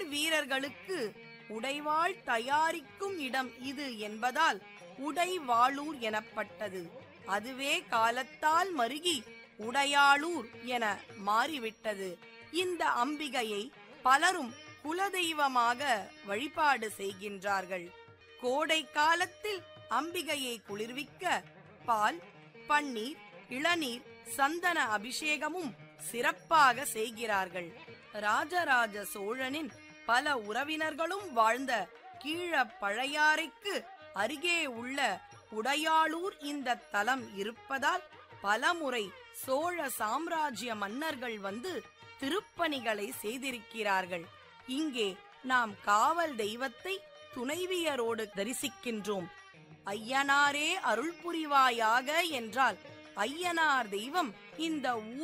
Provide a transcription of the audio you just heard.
வீரர்களுக்கு உடைவாள் தயாரிக்கும் இடம் இது என்பதால் உடைவாளூர் எனப்பட்டது அதுவே காலத்தால் மருகி உடையாளூர் என மாறிவிட்டது இந்த அம்பிகையை பலரும் குலதெய்வமாக வழிபாடு செய்கின்றார்கள் கோடை காலத்தில் அம்பிகையை குளிர்விக்க பால் பன்னீர் இளநீர் சந்தன அபிஷேகமும் சிறப்பாக செய்கிறார்கள் ராஜராஜ சோழனின் பல உறவினர்களும் வாழ்ந்த கீழ பழையாறைக்கு அருகே உள்ள உடையாளூர் இந்த தலம் இருப்பதால் பலமுறை சோழ சாம்ராஜ்ய மன்னர்கள் வந்து திருப்பணிகளை செய்திருக்கிறார்கள் இங்கே நாம் காவல் தெய்வத்தை துணைவியரோடு தரிசிக்கின்றோம் ஐயனாரே அருள் புரிவாயாக என்றால் ஐயனார் தெய்வம் இந்த ஊர்